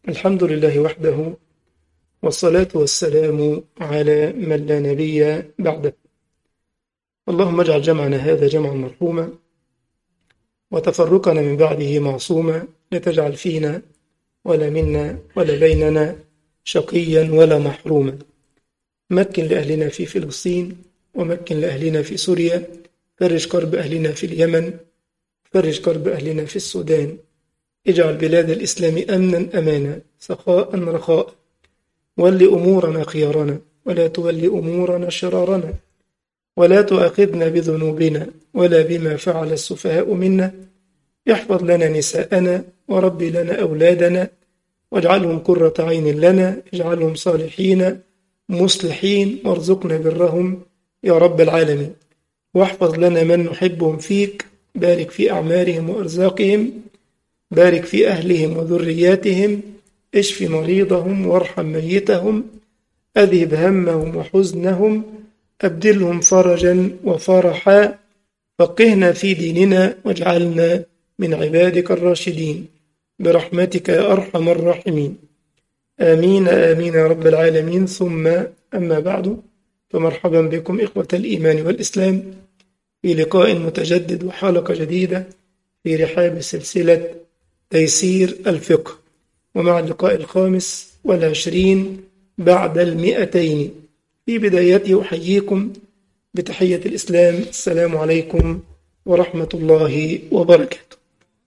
الحمد لله وحده والصلاة والسلام على من لا نبي بعده اللهم اجعل جمعنا هذا جمعا مرحوما وتفرقنا من بعده معصوما لا تجعل فينا ولا منا ولا بيننا شقيا ولا محروما مكن لأهلنا في فلسطين ومكن لأهلنا في سوريا فرج كرب أهلنا في اليمن فرج كرب أهلنا في السودان اجعل بلاد الإسلام أمنا أمانا سخاء رخاء ول أمورنا خيارنا ولا تول أمورنا شرارنا ولا تؤاخذنا بذنوبنا ولا بما فعل السفهاء منا احفظ لنا نساءنا وربي لنا أولادنا واجعلهم قرة عين لنا اجعلهم صالحين مصلحين وارزقنا برهم يا رب العالمين واحفظ لنا من نحبهم فيك بارك في أعمارهم وأرزاقهم بارك في أهلهم وذرياتهم اشف مريضهم وارحم ميتهم أذهب همهم وحزنهم أبدلهم فرجا وفرحا فقهنا في ديننا واجعلنا من عبادك الراشدين برحمتك يا أرحم الراحمين آمين آمين يا رب العالمين ثم أما بعد فمرحبا بكم إخوة الإيمان والإسلام في لقاء متجدد وحلقة جديدة في رحاب سلسلة تيسير الفقه ومع اللقاء الخامس والعشرين بعد المئتين في بدايته أحييكم بتحية الإسلام السلام عليكم ورحمة الله وبركاته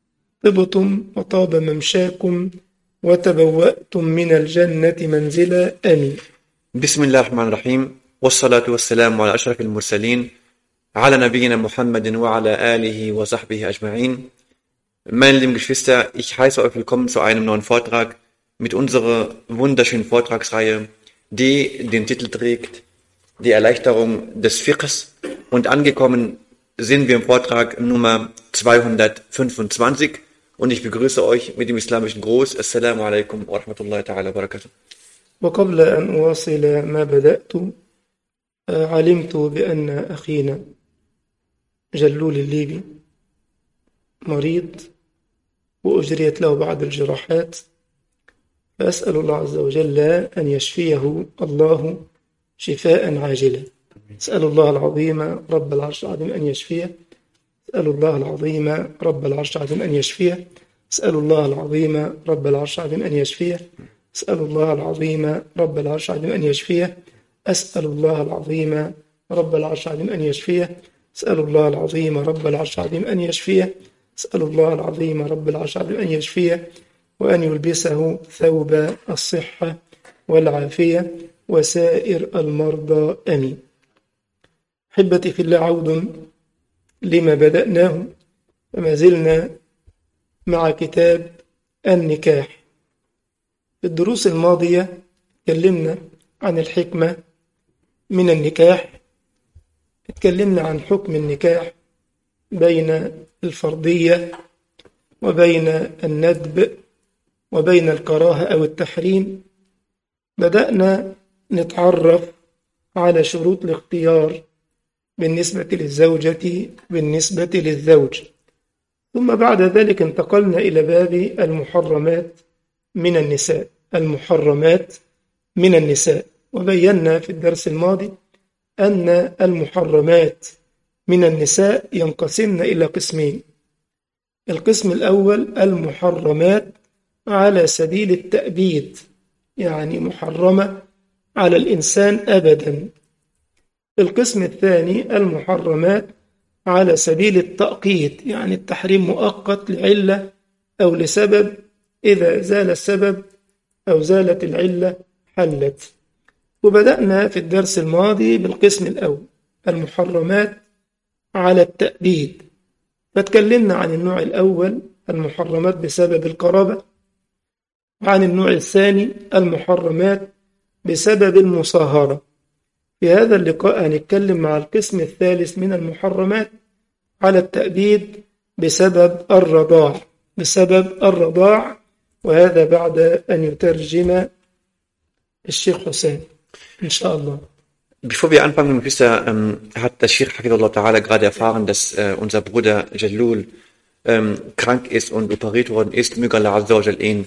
طبتم وطاب ممشاكم وتبوأتم من الجنة منزلا آمين بسم الله الرحمن الرحيم والصلاة والسلام على أشرف المرسلين على نبينا Muhammad وعلى آله وصحبه أجمعين Meine lieben Geschwister, ich heiße euch willkommen zu einem neuen Vortrag mit unserer wunderschönen Vortragsreihe, die den Titel trägt Die Erleichterung des Fiqhs und angekommen sind wir im Vortrag Nummer 225 und ich begrüße euch mit dem islamischen Gruß. Assalamu alaikum wa rahmatullahi ta'ala wa barakatuh. وقبل أن أواصل ما بدأت علمت بأن أخينا جلول الليبي مريض وأجريت له بعض الجراحات فأسأل الله عز وجل أن يشفيه الله شفاء عاجلا أسأل الله العظيم رب العرش العظيم أن يشفيه أسأل الله العظيم رب العرش العظيم أن يشفيه أسأل الله العظيم رب العرش العظيم أن يشفيه أسأل الله العظيم رب العرش العظيم أن يشفيه أسأل الله العظيم رب العرش العظيم أن يشفيه أسأل الله العظيم رب العرش العظيم أن يشفيه أسأل الله العظيم رب العرش العظيم أن يشفيه وأن يلبسه ثوب الصحة والعافية وسائر المرضى أمين حبتي في الله عود لما بدأناه وما زلنا مع كتاب النكاح في الدروس الماضية تكلمنا عن الحكمة من النكاح اتكلمنا عن حكم النكاح بين الفرضية وبين الندب وبين الكراهة أو التحريم بدأنا نتعرف على شروط الاختيار بالنسبة للزوجة بالنسبة للزوج ثم بعد ذلك انتقلنا إلى باب المحرمات من النساء المحرمات من النساء وبينا في الدرس الماضي أن المحرمات من النساء ينقسمن إلى قسمين القسم الأول المحرمات على سبيل التأبيد يعني محرمة على الإنسان أبدا القسم الثاني المحرمات على سبيل التأقيت يعني التحريم مؤقت لعلة أو لسبب إذا زال السبب أو زالت العلة حلت وبدأنا في الدرس الماضي بالقسم الأول المحرمات على التأبيد فتكلمنا عن النوع الأول المحرمات بسبب القرابة وعن النوع الثاني المحرمات بسبب المصاهرة في هذا اللقاء هنتكلم مع القسم الثالث من المحرمات على التأبيد بسبب الرضاع بسبب الرضاع وهذا بعد أن يترجم الشيخ حسين إن شاء الله Bevor wir anfangen, Geschwister, ähm, hat der Sheikh Hafidullah Ta'ala gerade erfahren, dass äh, unser Bruder Jalul ähm, krank ist und operiert worden ist. Möge Allah Azza wa Jal ihn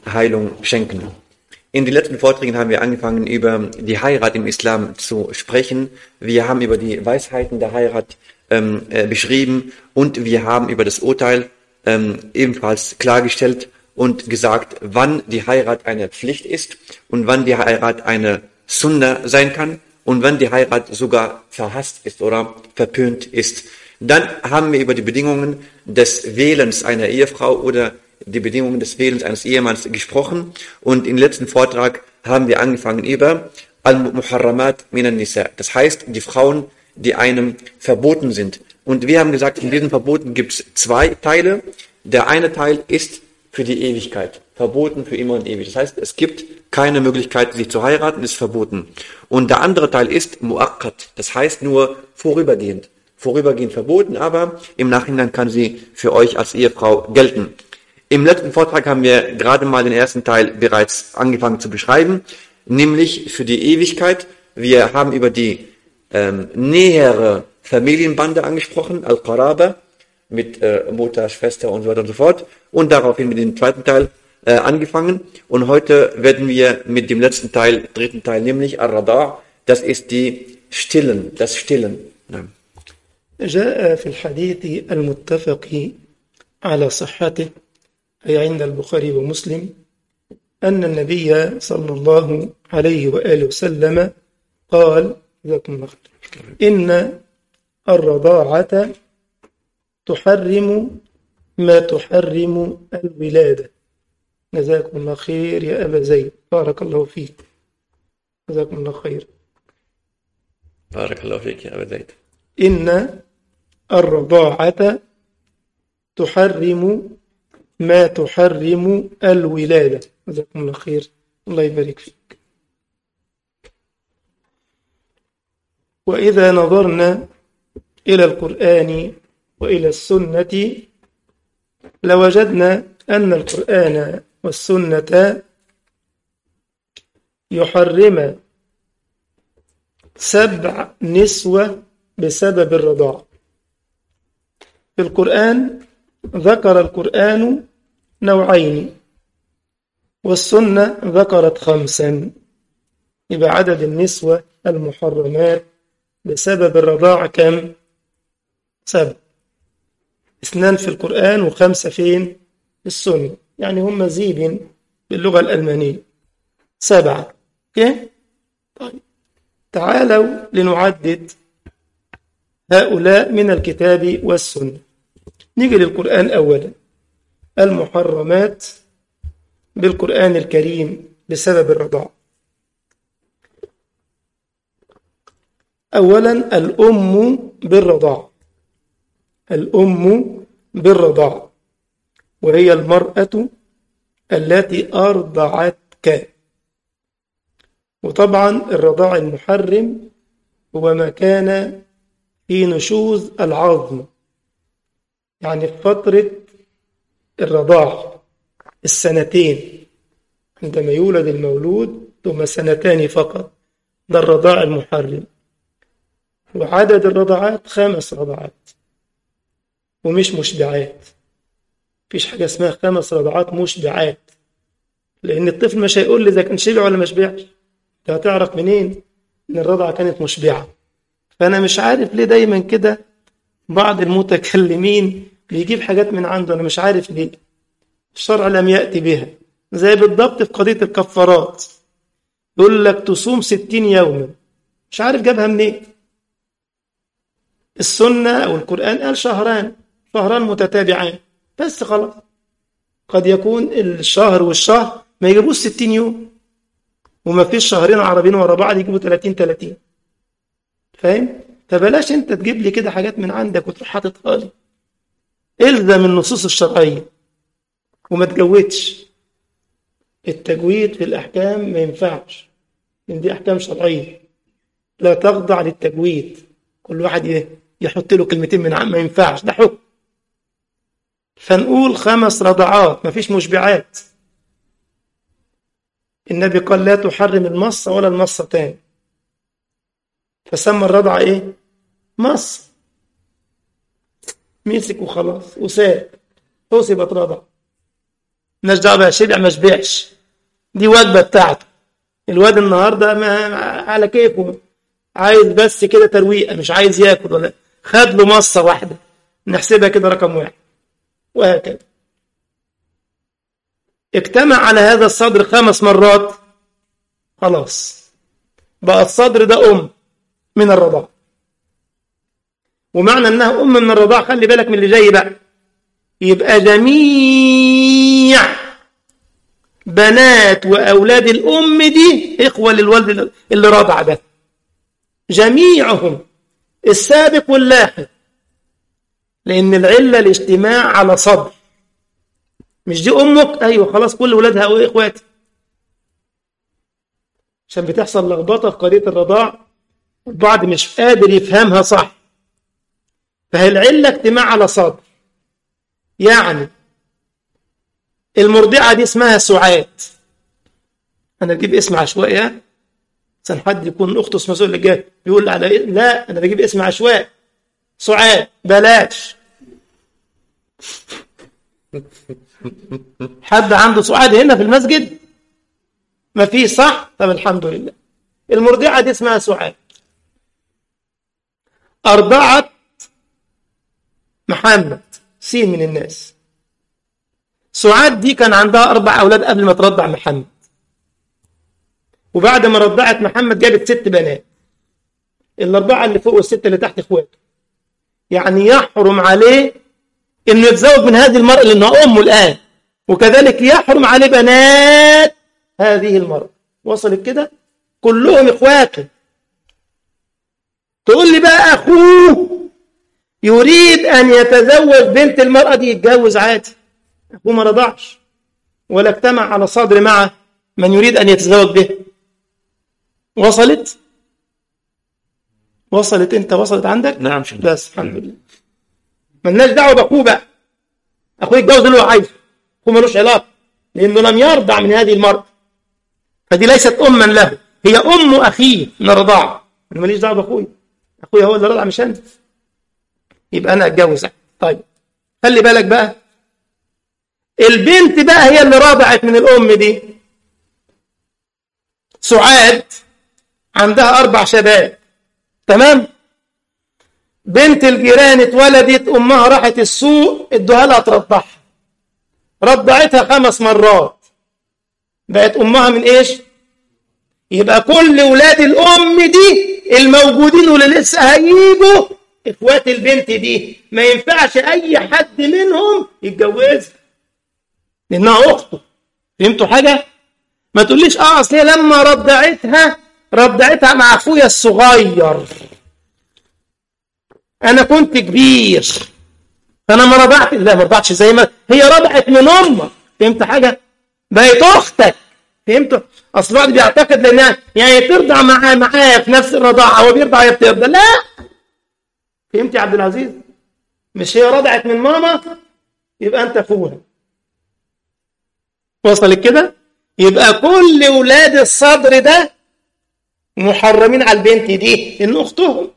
Heilung schenken. In den letzten Vorträgen haben wir angefangen, über die Heirat im Islam zu sprechen. Wir haben über die Weisheiten der Heirat ähm, äh, beschrieben und wir haben über das Urteil ähm, ebenfalls klargestellt und gesagt, wann die Heirat eine Pflicht ist und wann die Heirat eine Sunna sein kann und wann die Heirat sogar verhasst ist oder verpönt ist. Dann haben wir über die Bedingungen des Wählens einer Ehefrau oder die Bedingungen des Wählens eines Ehemanns gesprochen und im letzten Vortrag haben wir angefangen über Al-Muharramat minan Nisa. Das heißt, die Frauen, die einem verboten sind. Und wir haben gesagt, in diesen Verboten gibt es zwei Teile. Der eine Teil ist für die Ewigkeit. Verboten für immer und ewig. Das heißt, es gibt keine Möglichkeit, sich zu heiraten, ist verboten. Und der andere Teil ist muaqqat. Das heißt nur vorübergehend. Vorübergehend verboten, aber im Nachhinein kann sie für euch als Ehefrau gelten. Im letzten Vortrag haben wir gerade mal den ersten Teil bereits angefangen zu beschreiben, nämlich für die Ewigkeit. Wir haben über die ähm, nähere Familienbande angesprochen, Al-Qaraba, mit äh, Mutter, Schwester und so weiter und so fort. Und daraufhin mit dem zweiten Teil äh, angefangen. Und heute werden wir mit dem letzten Teil, dritten Teil, nämlich Ar-Rada, das ist die Stillen, das Stillen. Ja. جاء في الحديث المتفق على صحته أي عند البخاري ومسلم أن النبي صلى الله عليه وآله وسلم قال جزاكم الله خير إن الرضاعة تحرم ما تحرم الولادة جزاكم الله خير يا أبا زيد بارك الله فيك جزاكم الله خير بارك الله فيك يا أبا زيد إن الرضاعة تحرم ما تحرم الولادة جزاكم الله خير الله يبارك فيك وإذا نظرنا إلى القرآن وإلى السنة لوجدنا أن القرآن والسنة يحرم سبع نسوة بسبب الرضاعة في القرآن ذكر القرآن نوعين والسنة ذكرت خمسا يبقى عدد النسوة المحرمات بسبب الرضاعة كم؟ سبع اثنان في القرآن وخمسة فين؟ في السنة يعني هم زيد باللغة الألمانية سبعة اوكي؟ طيب تعالوا لنعدد هؤلاء من الكتاب والسنة نيجي للقرآن أولا المحرمات بالقرآن الكريم بسبب الرضاعة أولا الأم بالرضاعة الأم بالرضاعة وهي المرأة التي أرضعتك وطبعا الرضاع المحرم هو ما كان في نشوز العظم يعني في فترة الرضاعة السنتين عندما يولد المولود ثم سنتان فقط ده الرضاع المحرم وعدد الرضعات خمس رضعات ومش مشبعات مفيش حاجة اسمها خمس رضعات مشبعات لأن الطفل مش هيقول لي إذا كان شبع ولا ما شبعش أنت هتعرف منين إن الرضعة كانت مشبعة فأنا مش عارف ليه دايما كده بعض المتكلمين بيجيب حاجات من عنده أنا مش عارف ليه الشرع لم يأتي بها زي بالضبط في قضية الكفارات يقول لك تصوم ستين يوما مش عارف جابها منين السنة أو القرآن قال شهران شهران متتابعان بس خلاص قد يكون الشهر والشهر ما يجيبوش ستين يوم وما فيش شهرين عربيين ورا بعض يجيبوا 30 30 فاهم فبلاش انت تجيب لي كده حاجات من عندك وتروح حاططها لي الزم النصوص الشرعيه وما تجودش التجويد في الاحكام ما ينفعش لان دي احكام شرعيه لا تخضع للتجويد كل واحد يحط له كلمتين من عام ما ينفعش ده حكم فنقول خمس رضعات ما فيش مشبعات النبي قال لا تحرم المصة ولا المصتان فسمى الرضعة ايه مص مسك وخلاص وساب حسبت رضع مالناش دعوه بقى شبع ما شبعش دي وجبه بتاعته الواد النهارده ما على كيفه عايز بس كده ترويقه مش عايز ياكل ولا خد له مصه واحده نحسبها كده رقم واحد وهكذا اجتمع على هذا الصدر خمس مرات خلاص بقى الصدر ده أم من الرضاعة ومعنى أنها أم من الرضاعة خلي بالك من اللي جاي بقى يبقى جميع بنات وأولاد الأم دي إخوة للولد اللي رضع ده جميعهم السابق واللاحق لأن العلة الاجتماع على صدر مش دي أمك أيوة خلاص كل ولادها وإخواتي عشان بتحصل لخبطة في قضية الرضاع البعض مش قادر يفهمها صح فهي العلة اجتماع على صدر يعني المرضعة دي اسمها سعاد أنا بجيب اسم عشوائي ها عشان حد يكون أخته اسمها سؤال اللي جاي بيقول على إيه؟ لا أنا بجيب اسم عشوائي سعاد بلاش حد عنده سعاد هنا في المسجد ما فيه صح طب الحمد لله المرضعة دي اسمها سعاد أرضعت محمد سين من الناس سعاد دي كان عندها أربع أولاد قبل ما ترضع محمد وبعد ما رضعت محمد جابت ست بنات الأربعة اللي فوق والستة اللي تحت إخواته يعني يحرم عليه إنه يتزوج من هذه المرأة لأنها أمه الآن وكذلك يحرم عليه بنات هذه المرأة وصلت كده كلهم إخواته تقول لي بقى أخوه يريد أن يتزوج بنت المرأة دي يتجوز عادي أخوه ما رضعش ولا اجتمع على صدر مع من يريد أن يتزوج به وصلت وصلت انت وصلت عندك نعم شيخ بس الحمد لله ملناش دعوه باخوه بقى اخوه يتجوز اللي هو عايزه اخوه ملوش علاقه لانه لم يرضع من هذه المراه فدي ليست اما له هي ام اخيه من الرضاعه انا ماليش دعوه باخويا اخويا هو اللي رضع مش انا يبقى انا اتجوز طيب خلي بالك بقى البنت بقى هي اللي رضعت من الام دي سعاد عندها اربع شباب تمام بنت الجيران اتولدت امها راحت السوق ادوها لها ترضعها رضعتها خمس مرات بقت امها من ايش يبقى كل ولاد الام دي الموجودين واللي لسه هيجوا اخوات البنت دي ما ينفعش اي حد منهم يتجوزها لانها اخته فهمتوا حاجه ما تقوليش اه اصل هي لما رضعتها رضعتها مع اخويا الصغير انا كنت كبير فانا ما رضعت لا ما رضعتش زي ما هي رضعت من امك فهمت حاجه بقت اختك فهمت اصل بعض بيعتقد لانها يعني ترضع معاه معاه في نفس الرضاعه هو بيرضع هي بترضع لا فهمت يا عبد العزيز مش هي رضعت من ماما يبقى انت اخوها وصلت كده يبقى كل ولاد الصدر ده محرمين على البنت دي ان اختهم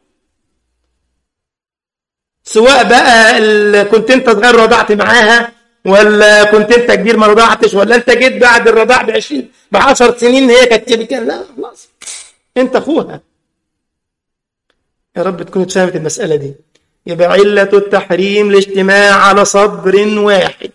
سواء بقى ال- كنت انت صغير رضعت معاها ولا كنت انت كبير ما رضعتش ولا انت جيت بعد الرضاع ب 20 ب 10 سنين هي كانت كده كده لا خلاص انت اخوها يا رب تكون اتفهمت المساله دي يبقى عله التحريم الاجتماع على صدر واحد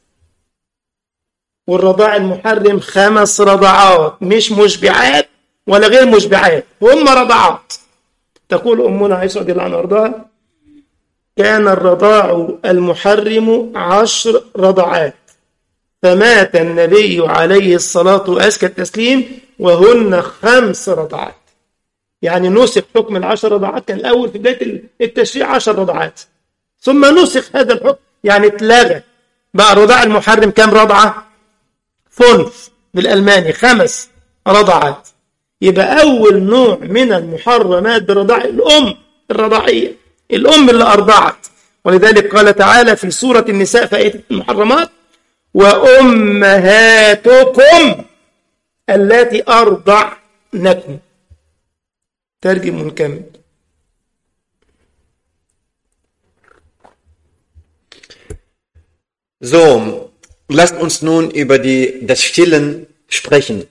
والرضاع المحرم خمس رضعات مش مشبعات ولا غير مشبعات هم رضعات تقول أمنا عائشة رضي الله عنها وارضاها كان الرضاع المحرم عشر رضعات فمات النبي عليه الصلاة وأزكى التسليم وهن خمس رضعات يعني نسخ حكم العشر رضعات كان الأول في بداية التشريع عشر رضعات ثم نسخ هذا الحكم يعني اتلغى بقى الرضاع المحرم كم رضعة فونف بالألماني خمس رضعات يبقى أول نوع من المحرمات برضاع الأم الرضاعية الأم اللي أرضعت ولذلك قال تعالى في سورة النساء في آية المحرمات وأمهاتكم التي أرضعنكم ترجم منكمل So, lasst uns nun über die, das Stillen sprechen.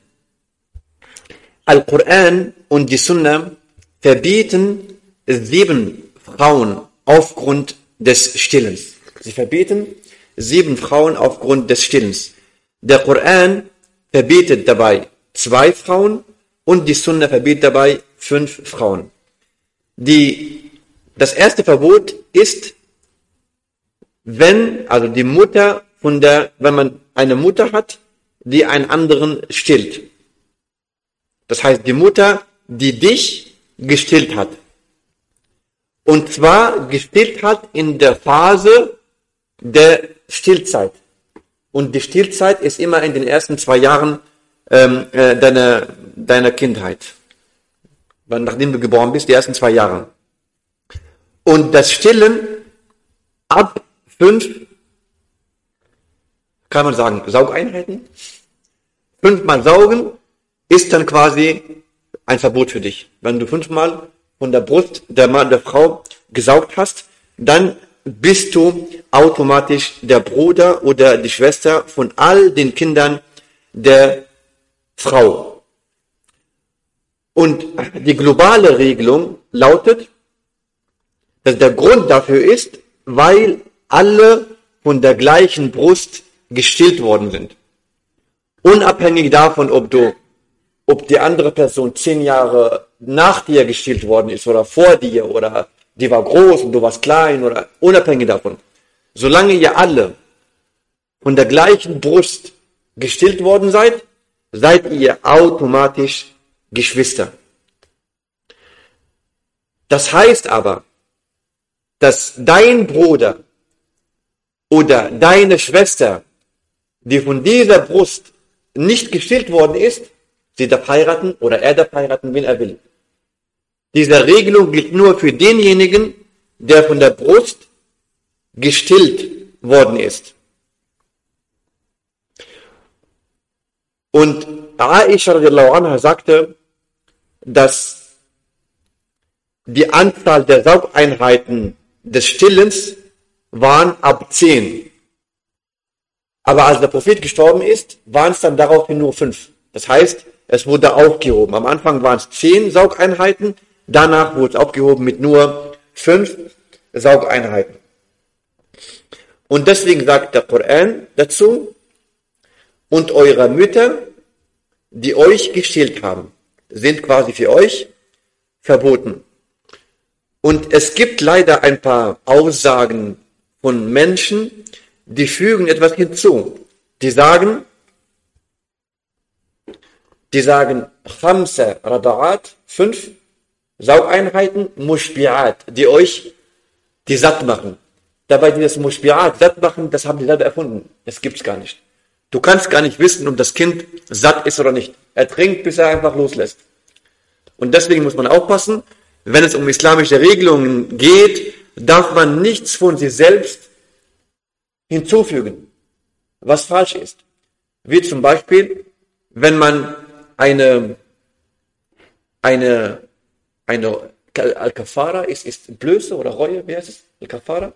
Al-Quran und die Sunna verbieten sieben Frauen aufgrund des Stillens. Sie verbieten sieben Frauen aufgrund des Stillens. Der Koran verbietet dabei zwei Frauen und die Sunna verbietet dabei fünf Frauen. Die, das erste Verbot ist, wenn, also die Mutter von der, wenn man eine Mutter hat, die einen anderen stillt. Das heißt, die Mutter, die dich gestillt hat. Und zwar gestillt hat in der Phase der Stillzeit. Und die Stillzeit ist immer in den ersten zwei Jahren ähm, äh, deiner, deiner Kindheit. Nachdem du geboren bist, die ersten zwei Jahre. Und das Stillen ab fünf, kann man sagen, Saugeinheiten. Fünfmal saugen ist dann quasi ein Verbot für dich. Wenn du fünfmal von der Brust der, Mann, der Frau gesaugt hast, dann bist du automatisch der Bruder oder die Schwester von all den Kindern der Frau. Und die globale Regelung lautet, dass der Grund dafür ist, weil alle von der gleichen Brust gestillt worden sind. Unabhängig davon, ob du, ob die andere Person zehn Jahre nach dir gestillt worden ist oder vor dir oder die war groß und du warst klein oder unabhängig davon. Solange ihr alle von der gleichen Brust gestillt worden seid, seid ihr automatisch Geschwister. Das heißt aber, dass dein Bruder oder deine Schwester, die von dieser Brust nicht gestillt worden ist, sie darf heiraten oder er darf heiraten, wen er will. Diese Regelung gilt nur für denjenigen, der von der Brust gestillt worden ist. Und Aisha radiallahu anha sagte, dass die Anzahl der Saugeinheiten des Stillens waren ab zehn. Aber als der Prophet gestorben ist, waren es dann daraufhin nur fünf. Das heißt, es wurde aufgehoben. Am Anfang waren es zehn Saugeinheiten, Danach wurde es aufgehoben mit nur fünf Saugeinheiten. Und deswegen sagt der Koran dazu, und eure Mütter, die euch gestillt haben, sind quasi für euch verboten. Und es gibt leider ein paar Aussagen von Menschen, die fügen etwas hinzu. Die sagen, die sagen, Khamsa Rada'at, fünf Saugeinheiten, Mushbi'at, die euch die satt machen. Dabei dieses Mushbi'at, satt machen, das haben die selber erfunden. Das gibt's gar nicht. Du kannst gar nicht wissen, ob das Kind satt ist oder nicht. Er trinkt, bis er einfach loslässt. Und deswegen muss man aufpassen, wenn es um islamische Regelungen geht, darf man nichts von sich selbst hinzufügen, was falsch ist. Wie zum Beispiel, wenn man eine, eine eine Al-Kafara ist, ist Blöße oder Reue, wie heißt es? Al-Kafara?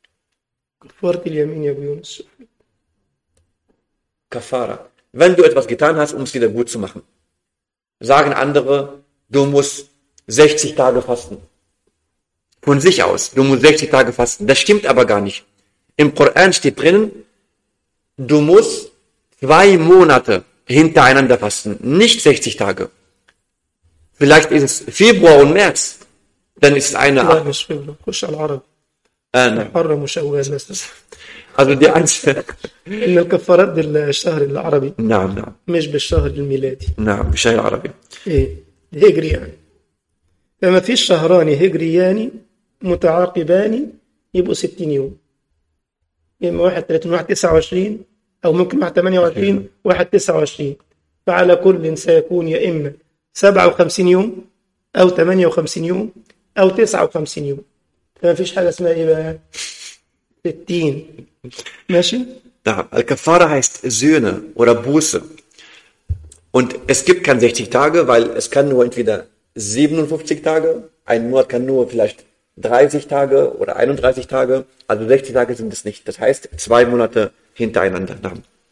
Kafara. Wenn du etwas getan hast, um es wieder gut zu machen, sagen andere, du musst 60 Tage fasten. Von sich aus, du musst 60 Tage fasten. Das stimmt aber gar nicht. Im Koran steht drinnen, du musst zwei Monate hintereinander fasten, nicht 60 Tage. Vielleicht ist es Februar und März. Dann ist es eine لا مش فبراير خش على العربي äh, nein. محرم وشوال بس Also die einzige. ان الكفارات بالشهر العربي نعم نعم مش بالشهر الميلادي نعم بالشهر العربي. ايه هجري يعني فما فيش شهران هجريان متعاقبان يبقوا 60 يوم اما واحد 30 واحد 29 او ممكن واحد 28 واحد 29 فعلى كل سيكون يا اما 57 يوم او 58 يوم او 59 يوم فما فيش حاجه اسمها ايه بقى 60 ماشي Da, Al-Kafara heißt Söhne oder Buße. Und es gibt keine 60 Tage, weil es kann nur entweder 57 Tage, ein Monat kann nur vielleicht 30 Tage oder 31 Tage, also 60 Tage sind es nicht. Das heißt, zwei Monate hintereinander.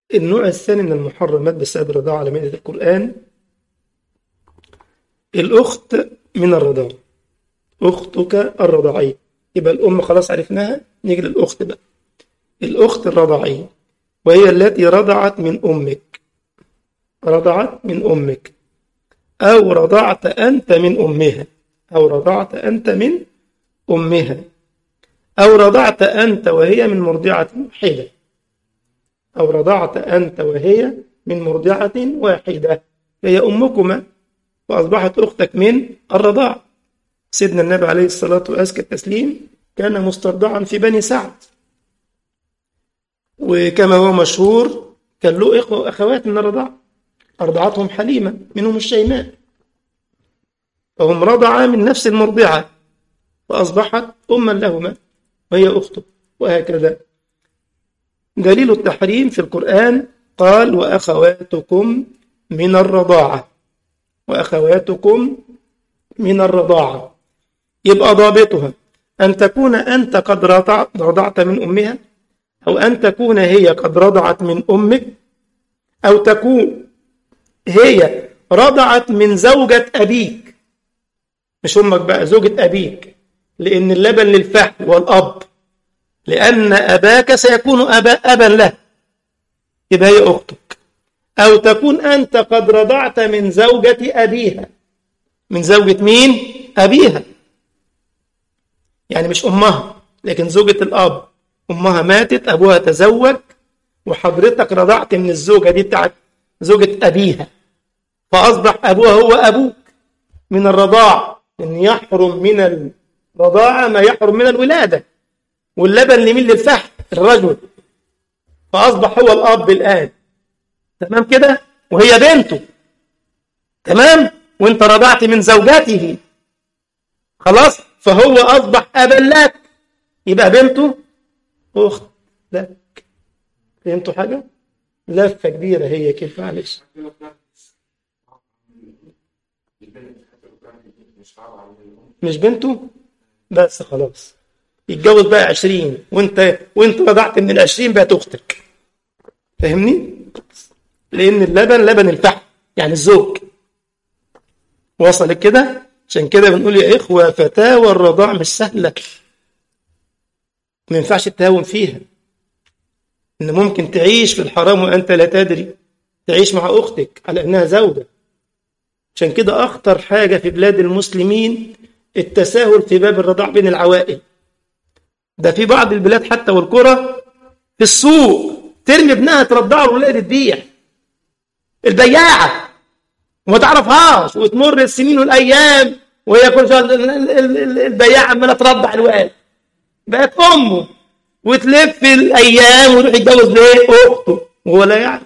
النوع الثاني من المحرمات بسبب الرضاعة على مائدة القرآن الأخت من الرضاعة أختك الرضاعية يبقى الأم خلاص عرفناها نيجي للأخت بقى الأخت الرضاعية وهي التي رضعت من أمك رضعت من أمك أو رضعت أنت من أمها أو رضعت أنت من أمها أو رضعت أنت وهي من مرضعة واحدة أو رضعت أنت وهي من مرضعة واحدة هي أمكما وأصبحت أختك من الرضاعة سيدنا النبي عليه الصلاة وأزكى التسليم كان مسترضعا في بني سعد وكما هو مشهور كان له إخوة وأخوات من الرضاعة أرضعتهم حليمة منهم الشيماء فهم رضعا من نفس المرضعة فأصبحت أما لهما وهي أخته وهكذا دليل التحريم في القرآن قال وأخواتكم من الرضاعة وأخواتكم من الرضاعة يبقى ضابطها أن تكون أنت قد رضعت من أمها أو أن تكون هي قد رضعت من أمك أو تكون هي رضعت من زوجة أبيك مش أمك بقى زوجة أبيك لأن اللبن للفحل والأب لأن أباك سيكون أبا, أبا له يبقى هي أختك أو تكون أنت قد رضعت من زوجة أبيها من زوجة مين؟ أبيها يعني مش أمها لكن زوجة الأب أمها ماتت أبوها تزوج وحضرتك رضعت من الزوجة دي بتاعت زوجة أبيها فأصبح أبوها هو أبوك من الرضاعة لأن يحرم من الرضاعة ما يحرم من الولادة واللبن لمين للفحم الرجل فأصبح هو الأب الآن تمام كده وهي بنته تمام وانت رضعت من زوجته خلاص فهو أصبح أبا لك يبقى بنته أخت لك فهمتوا حاجة؟ لفة كبيرة هي كيف معلش مش بنته بس خلاص يتجوز بقى 20 وانت وانت رضعت من ال 20 بقت اختك فاهمني؟ لان اللبن لبن الفحم يعني الزوج وصل كده عشان كده بنقول يا اخوه فتاوى الرضاع مش سهله ما ينفعش التهاون فيها ان ممكن تعيش في الحرام وانت لا تدري تعيش مع اختك على انها زوجه عشان كده اخطر حاجه في بلاد المسلمين التساهل في باب الرضاع بين العوائل ده في بعض البلاد حتى والقرى في السوق ترمي ابنها ترضعه الولاده تبيع البياعه وما تعرفهاش وتمر السنين والايام وهي كل شهر البياعه عماله ترضع الواد بقت امه وتلف الايام ويروح يتجوز ليه اخته وهو لا يعرف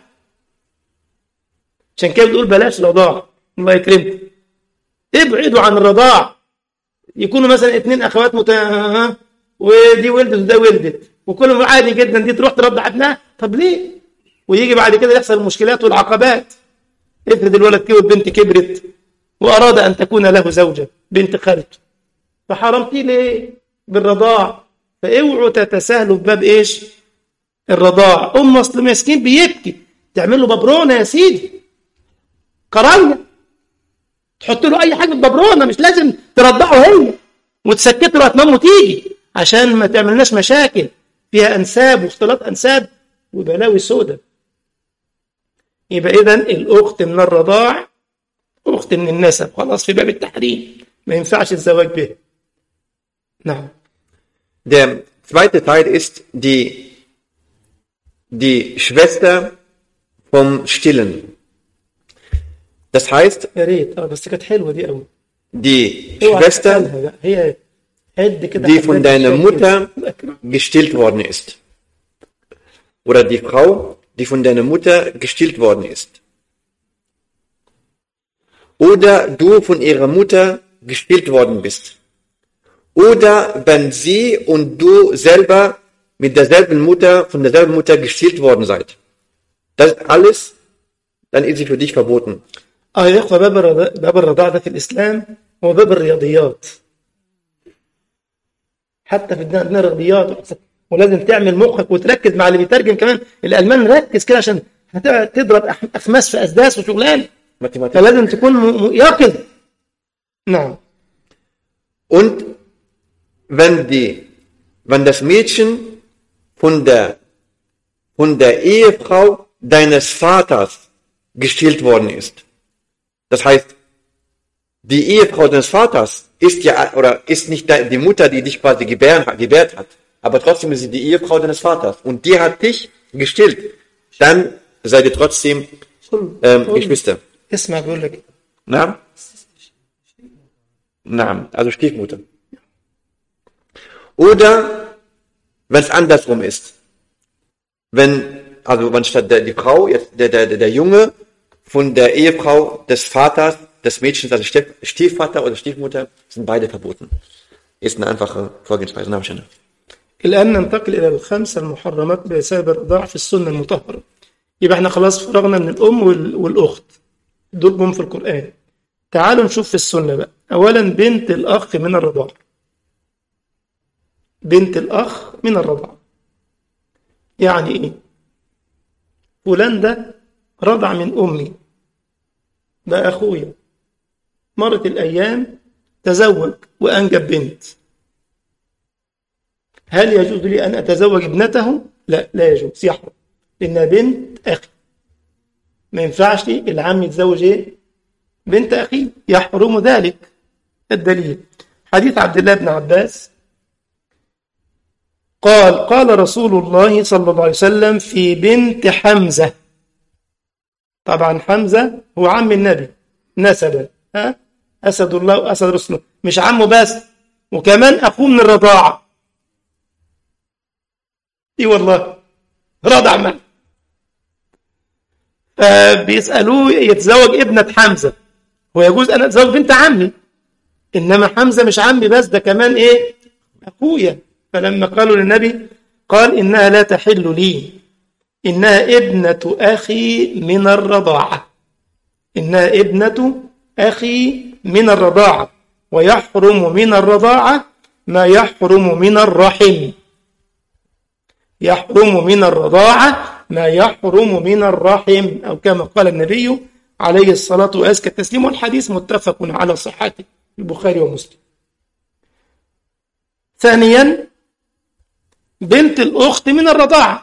عشان كده بتقول بلاش رضاعه الله يكرمكم ابعدوا عن الرضاعه يكونوا مثلا اثنين اخوات مت... ودي ولدت وده ولدت وكلهم عادي جدا دي تروح ترضع ابنها طب ليه ويجي بعد كده يحصل المشكلات والعقبات افرض الولد كبر والبنت كبرت واراد ان تكون له زوجه بنت خالته فحرمتيه ليه بالرضاع فاوعوا تتساهلوا في باب ايش الرضاع ام اصل مسكين بيبكي تعمل له ببرونه يا سيدي كرايه تحط له اي حاجه ببرونه مش لازم ترضعه هي وتسكته لغايه ما تيجي عشان ما تعملناش مشاكل فيها انساب واختلاط انساب وبلاوي سودة يبقى اذا الاخت من الرضاع اخت من النسب خلاص في باب التحريم ما ينفعش الزواج به نعم Der zweite Teil ist die, die Schwester vom Stillen. Das heißt, يا ريت اه بس كانت حلوه دي قوي die اوعى Schwester, تسألها بقى. هي عد كده die حبات von deiner الشاي Mutter كده. gestillt worden ist. Oder die Frau, die von deiner Mutter gestillt worden ist. Oder du von ihrer Mutter gestillt worden bist. Oder wenn sie und du selber mit derselben Mutter, von derselben Mutter gestillt worden seid. Das alles, dann ist sie für dich verboten. اه يا اخوه باب الرضاعه باب الرضاعه ده في الاسلام هو باب الرياضيات حتى في الدين عندنا رياضيات ولازم تعمل مخك وتركز مع اللي بيترجم كمان الالمان ركز كده عشان هتضرب أح- اخماس في اسداس وشغلان Mathematik. فلازم تكون م- م- يقظ نعم Und wenn die, wenn das Mädchen von der, von der Ehefrau deines Vaters gestillt worden ist. Das heißt, die Ehefrau deines Vaters ist ja, oder ist nicht de- die Mutter, die dich quasi gebären, hat- gebärt hat. Aber trotzdem ist sie die Ehefrau deines Vaters. Und die hat dich gestillt. Dann seid ihr trotzdem ähm, Geschwister. اسمع بيقول لك نعم نعم also Stiefmutter oder wenn es andersrum ist wenn also wenn statt der, die Frau jetzt der, der, der Junge von der Ehefrau des Vaters des Mädchens also Stief, Stiefvater oder Stiefmutter sind beide verboten ist eine einfache Vorgehensweise نعم شنو الآن ننتقل إلى الخمسة المحرمات بسبب الرضاعة في السنة المطهرة يبقى احنا خلاص فرغنا من الأم وال- والأخت دول جم في القرآن تعالوا نشوف في السنة بقى أولا بنت الأخ من الرضاعة بنت الأخ من الرضاعة يعني إيه فلان ده رضع من أمي ده أخويا مرت الأيام تزوج وأنجب بنت هل يجوز لي أن أتزوج ابنته؟ لا لا يجوز يحرم لأنها بنت أخي ما ينفعش العم يتزوج إيه؟ بنت أخي يحرم ذلك الدليل حديث عبد الله بن عباس قال قال رسول الله صلى الله عليه وسلم في بنت حمزة طبعا حمزة هو عم النبي نسبا ها أسد الله وأسد رسوله مش عمه بس وكمان أخوه من الرضاعة اي والله رضع معه فبيسألوه يتزوج ابنة حمزة ويجوز أن أتزوج بنت عمي إنما حمزة مش عمي بس ده كمان إيه أخويا فلما قالوا للنبي قال إنها لا تحل لي إنها ابنة أخي من الرضاعة إنها ابنة أخي من الرضاعة ويحرم من الرضاعة ما يحرم من الرحم يحرم من الرضاعة ما يحرم من الرحم أو كما قال النبي عليه الصلاة وأزكى التسليم والحديث متفق على صحته البخاري ومسلم ثانيا بنت الأخت من الرضاعة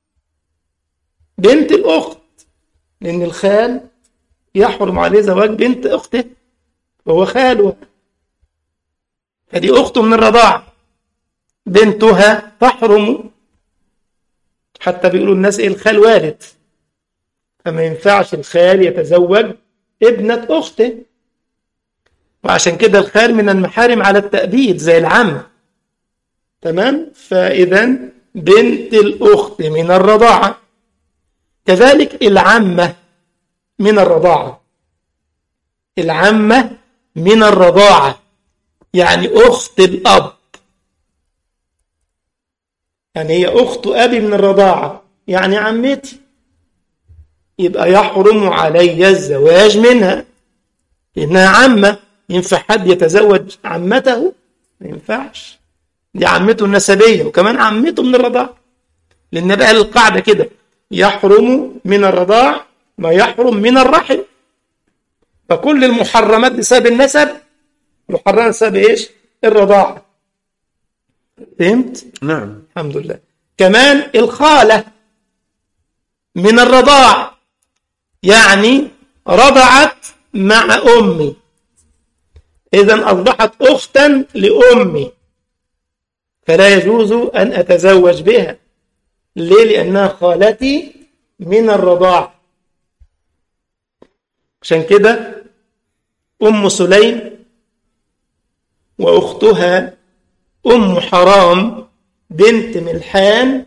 بنت الأخت لأن الخال يحرم عليه زواج بنت أخته وهو خاله فدي أخته من الرضاعة بنتها تحرم حتى بيقولوا الناس ايه الخال والد فما ينفعش الخال يتزوج ابنة أخته وعشان كده الخال من المحارم على التأبيد زي العم تمام فإذا بنت الأخت من الرضاعة كذلك العمة من الرضاعة العمة من الرضاعة يعني أخت الأب يعني هي أخت أبي من الرضاعة يعني عمتي يبقى يحرم علي الزواج منها لأنها عمة ينفع حد يتزوج عمته ما ينفعش دي عمته النسبية وكمان عمته من الرضاعة لأن بقى القاعدة كده يحرم من الرضاع ما يحرم من الرحم فكل المحرمات بسبب النسب محرمة بسبب إيش الرضاعة فهمت نعم الحمد لله كمان الخالة من الرضاع يعني رضعت مع أمي إذا أصبحت أختا لأمي فلا يجوز أن أتزوج بها ليه؟ لأنها خالتي من الرضاع عشان كده أم سليم وأختها أم حرام بنت ملحان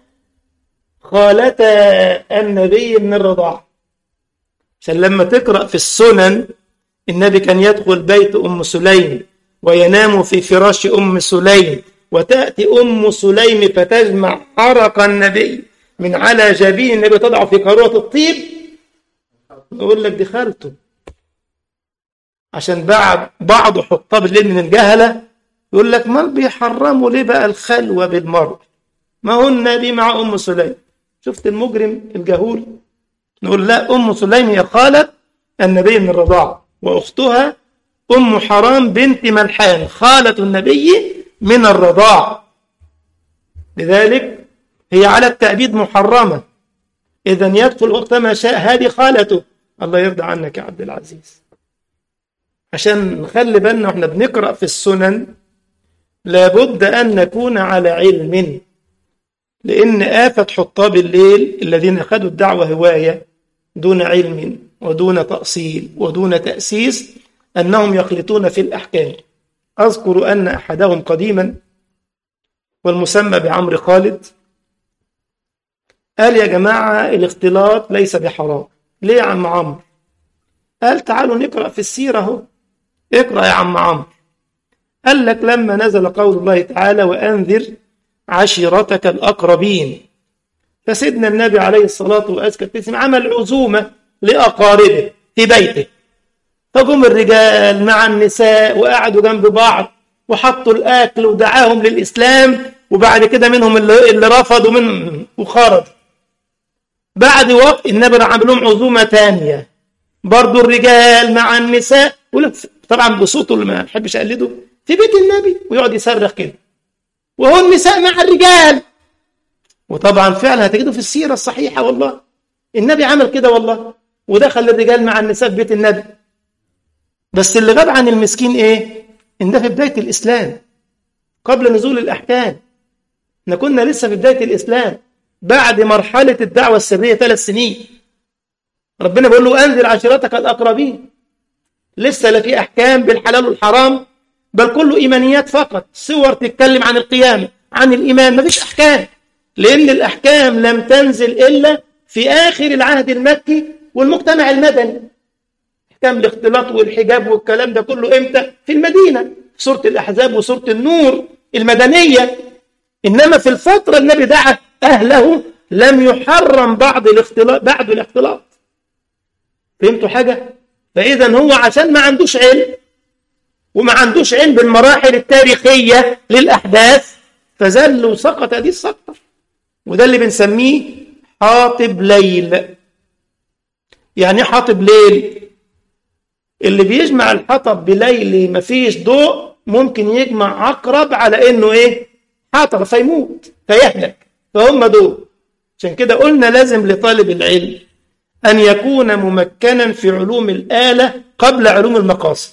خالتا النبي من الرضاعة عشان لما تقرأ في السنن النبي كان يدخل بيت أم سليم وينام في فراش أم سليم وتأتي أم سليم فتجمع عرق النبي من على جبين النبي تضع في قارورة الطيب يقول لك دي خالته عشان بعض بعض حطاب الليل من الجهلة يقول لك ما بيحرموا ليه بقى الخلوة بالمرء ما هو النبي مع أم سليم شفت المجرم الجهول نقول لا أم سليم هي خالة النبي من الرضاعة وأختها أم حرام بنت ملحان خالة النبي من الرضاعة لذلك هي على التأبيد محرمة إذا يدخل وقت ما شاء هذه خالته الله يرضى عنك يا عبد العزيز عشان نخلي بالنا واحنا بنقرأ في السنن لابد أن نكون على علم لأن آفة حطاب الليل الذين أخذوا الدعوة هواية دون علم ودون تأصيل ودون تأسيس أنهم يخلطون في الأحكام أذكر أن أحدهم قديما والمسمى بعمر خالد قال يا جماعة الاختلاط ليس بحرام ليه يا عم عمرو قال تعالوا نقرأ في السيرة اهو اقرأ يا عم عمرو قال لك لما نزل قول الله تعالى وأنذر عشيرتك الأقربين فسيدنا النبي عليه الصلاة والسلام عمل عزومة لأقاربه في بيته فقام الرجال مع النساء وقعدوا جنب بعض وحطوا الأكل ودعاهم للإسلام وبعد كده منهم اللي, اللي رفضوا منهم وخرجوا بعد وقت النبي راح عامل لهم عزومة تانية برضو الرجال مع النساء طبعا بصوته اللي ما احبش اقلده في بيت النبي ويقعد يصرخ كده وهو النساء مع الرجال وطبعا فعلا هتجده في السيرة الصحيحة والله النبي عمل كده والله ودخل الرجال مع النساء في بيت النبي بس اللي غاب عن المسكين ايه ان ده في بداية الاسلام قبل نزول الاحكام احنا كنا لسه في بداية الاسلام بعد مرحلة الدعوة السرية ثلاث سنين ربنا بيقول له انزل عشيرتك الاقربين لسه لا في احكام بالحلال والحرام بل كله ايمانيات فقط صور تتكلم عن القيامة عن الايمان مفيش احكام لان الاحكام لم تنزل الا في اخر العهد المكي والمجتمع المدني احكام الاختلاط والحجاب والكلام ده كله امتى في المدينة سورة الاحزاب وسورة النور المدنية انما في الفترة النبي دعا اهله لم يحرم بعض الاختلاط بعد الاختلاط فهمتوا حاجة فاذا هو عشان ما عندوش علم وما عندوش علم بالمراحل التاريخية للأحداث فزل وسقط هذه السقطة وده اللي بنسميه حاطب ليل يعني حاطب ليل اللي بيجمع الحطب بليل مفيش ضوء ممكن يجمع عقرب على انه ايه حطب فيموت فيهلك فهم دول عشان كده قلنا لازم لطالب العلم ان يكون ممكنا في علوم الآلة قبل علوم المقاصد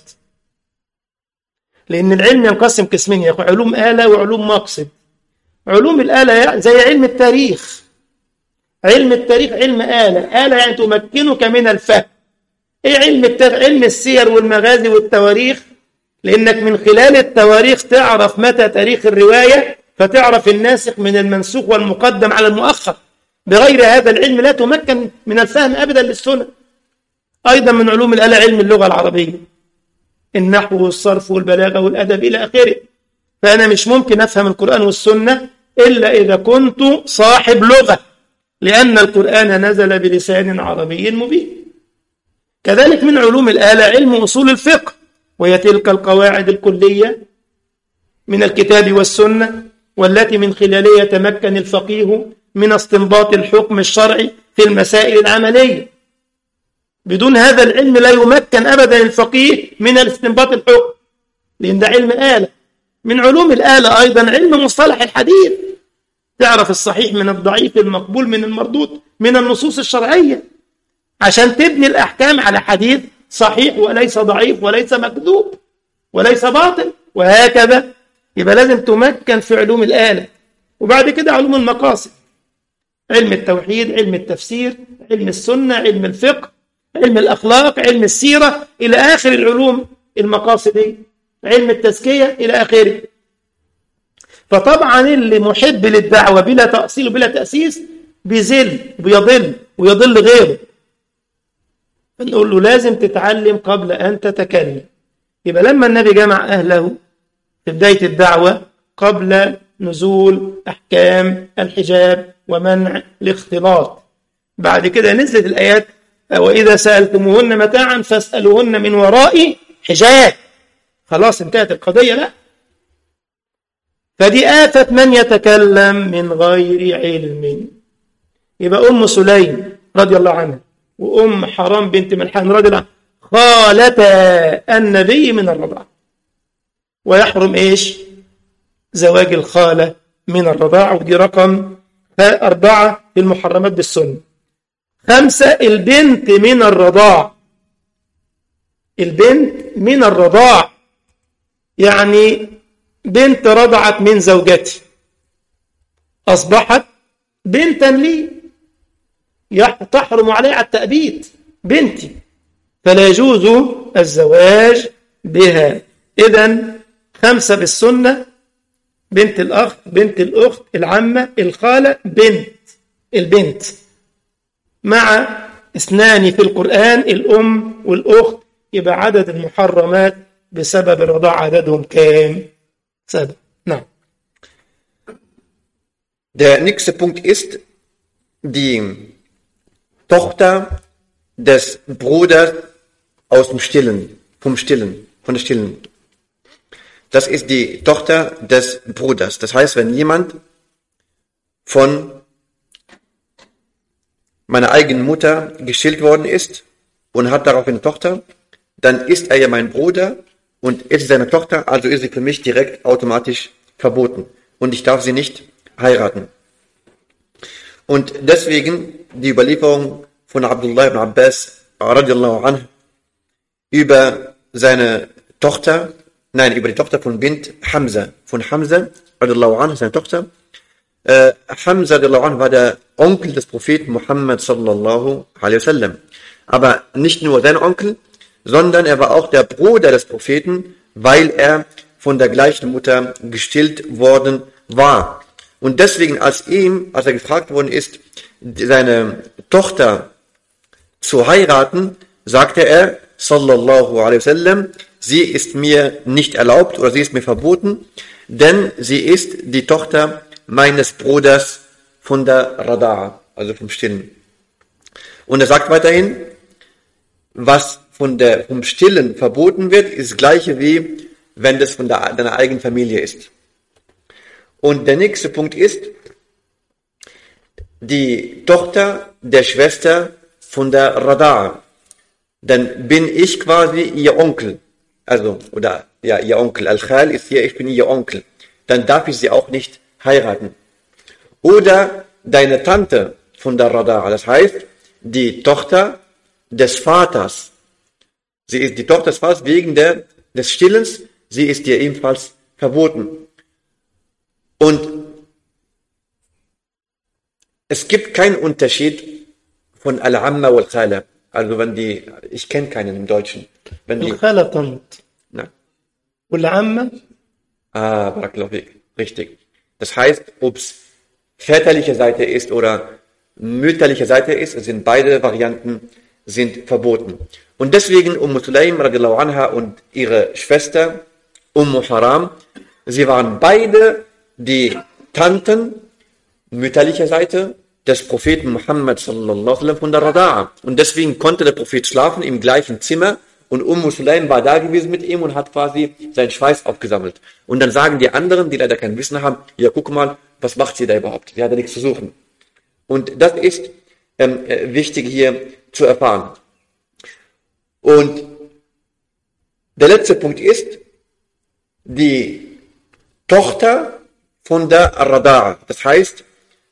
لأن العلم ينقسم قسمين يا أخوة علوم آلة وعلوم مقصد علوم الآلة زي علم التاريخ علم التاريخ علم آلة آلة يعني تمكنك من الفهم إيه علم التاريخ علم السير والمغازي والتواريخ لأنك من خلال التواريخ تعرف متى تاريخ الرواية فتعرف الناسخ من المنسوخ والمقدم على المؤخر بغير هذا العلم لا تمكن من الفهم أبدا للسنة أيضا من علوم الآلة علم اللغة العربية النحو والصرف والبلاغة والأدب إلى آخره فأنا مش ممكن أفهم القرآن والسنة إلا إذا كنت صاحب لغة لأن القرآن نزل بلسان عربي مبين كذلك من علوم الآلة علم أصول الفقه وهي تلك القواعد الكلية من الكتاب والسنة والتي من خلالها يتمكن الفقيه من استنباط الحكم الشرعي في المسائل العملية بدون هذا العلم لا يمكن أبدا الفقيه من الاستنباط الحكم لأن ده علم آلة من علوم الآلة أيضا علم مصطلح الحديث تعرف الصحيح من الضعيف المقبول من المردود من النصوص الشرعية عشان تبني الأحكام على حديث صحيح وليس ضعيف وليس مكذوب وليس باطل وهكذا يبقى لازم تمكن في علوم الآلة وبعد كده علوم المقاصد علم التوحيد علم التفسير علم السنة علم الفقه علم الأخلاق علم السيرة إلى آخر العلوم المقاصدية علم التزكية إلى آخره فطبعا اللي محب للدعوة بلا تأصيل وبلا تأسيس بيزل وبيضل ويضل غيره فنقول له لازم تتعلم قبل أن تتكلم يبقى لما النبي جمع أهله في بداية الدعوة قبل نزول أحكام الحجاب ومنع الاختلاط بعد كده نزلت الآيات وإذا سألتموهن متاعا فاسألوهن من وراء حجاب خلاص انتهت القضية لا فدي آفة من يتكلم من غير علم يبقى أم سليم رضي الله عنها وأم حرام بنت ملحان رضي الله عنها خالتا النبي من الرضاعة ويحرم إيش زواج الخالة من الرضاعة ودي رقم أربعة في المحرمات بالسنة خمسة البنت من الرضاع البنت من الرضاع يعني بنت رضعت من زوجتي أصبحت بنتا لي تحرم علي على التأبيد بنتي فلا يجوز الزواج بها إذا خمسة بالسنة بنت الأخ بنت الأخت العمة الخالة بنت البنت مع اثنان في القرآن الأم والأخت يبقى عدد المحرمات بسبب الرضاعة عددهم كام؟ سبب نعم Der nächste Punkt ist die Tochter des Bruders aus dem Stillen, vom Stillen, von der Stillen. Das ist die Tochter des Bruders. Das heißt, wenn jemand von meiner eigenen Mutter gestillt worden ist und hat darauf eine Tochter, dann ist er ja mein Bruder und ist seine Tochter, also ist sie für mich direkt automatisch verboten und ich darf sie nicht heiraten. Und deswegen die Überlieferung von Abdullah ibn Abbas radiallahu anhu über seine Tochter, nein, über die Tochter von Bint Hamza, von Hamza radiallahu anhu, seine Tochter. Äh, Hamza radiallahu anhu war der Onkel des Propheten Muhammad sallallahu alaihi wasallam. Aber nicht nur sein Onkel, sondern er war auch der Bruder des Propheten, weil er von der gleichen Mutter gestillt worden war. Und deswegen, als ihm, als er gefragt worden ist, seine Tochter zu heiraten, sagte er, sallallahu alaihi wasallam, sie ist mir nicht erlaubt oder sie ist mir verboten, denn sie ist die Tochter meines Bruders von der Rada'a, also vom Stillen. Und er sagt weiterhin, was von der, vom Stillen verboten wird, ist das gleiche wie wenn das von der, deiner eigenen Familie ist. Und der nächste Punkt ist, die Tochter der Schwester von der Radar. Dann bin ich quasi ihr Onkel. Also, oder, ja, ihr Onkel. Al-Khal ist hier, ich bin ihr Onkel. Dann darf ich sie auch nicht heiraten. Oder deine Tante von der Radar. Das heißt, die Tochter des Vaters. Sie ist die Tochter des Vaters wegen der, des Stillens. Sie ist dir ebenfalls verboten. Und es gibt keinen Unterschied von Al-Amma wal Khala. Also wenn die, ich kenne keinen im Deutschen. Wenn die, الخالة طنط na, والعمة ah, Barakallahu fik. richtig. Das heißt, ob es väterliche Seite ist oder mütterliche Seite ist, sind beide Varianten sind verboten. Und deswegen Umm Sulaim radiallahu anha und ihre Schwester Umm Haram, sie waren beide die Tanten mütterlicher Seite des Propheten Muhammad sallallahu alaihi wasallam von der Rada'a. Und deswegen konnte der Prophet schlafen im gleichen Zimmer und Umm Sulaim war da gewesen mit ihm und hat quasi seinen Schweiß aufgesammelt. Und dann sagen die anderen, die leider kein Wissen haben, ja guck mal, was macht sie da überhaupt? Sie hat da nichts zu suchen. Und das ist ähm, äh, wichtig hier zu erfahren. Und der letzte Punkt ist, die Tochter von der Rada'a. Das heißt,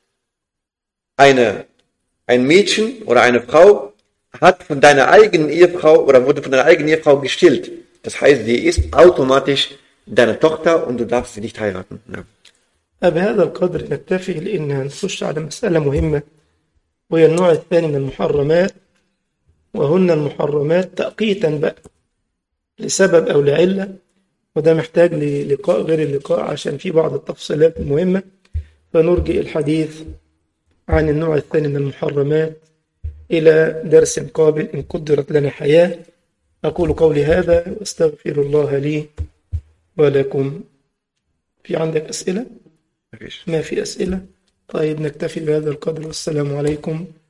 eine, ein Mädchen oder eine Frau hat von deiner eigenen Ehefrau oder wurde von deiner eigenen Ehefrau gestillt. Das heißt, sie ist automatisch deine Tochter und du darfst sie nicht heiraten. Ja. بهذا القدر نكتفي لأن هنخش على مسألة مهمة وهي النوع الثاني من المحرمات وهن المحرمات تأقيتا بقى لسبب أو لعلة وده محتاج للقاء غير اللقاء عشان في بعض التفصيلات المهمة فنرجئ الحديث عن النوع الثاني من المحرمات إلى درس قابل إن قدرت لنا حياة أقول قولي هذا وأستغفر الله لي ولكم في عندك أسئلة؟ Mafis. ما في أسئلة؟ طيب نكتفي بهذا القدر والسلام عليكم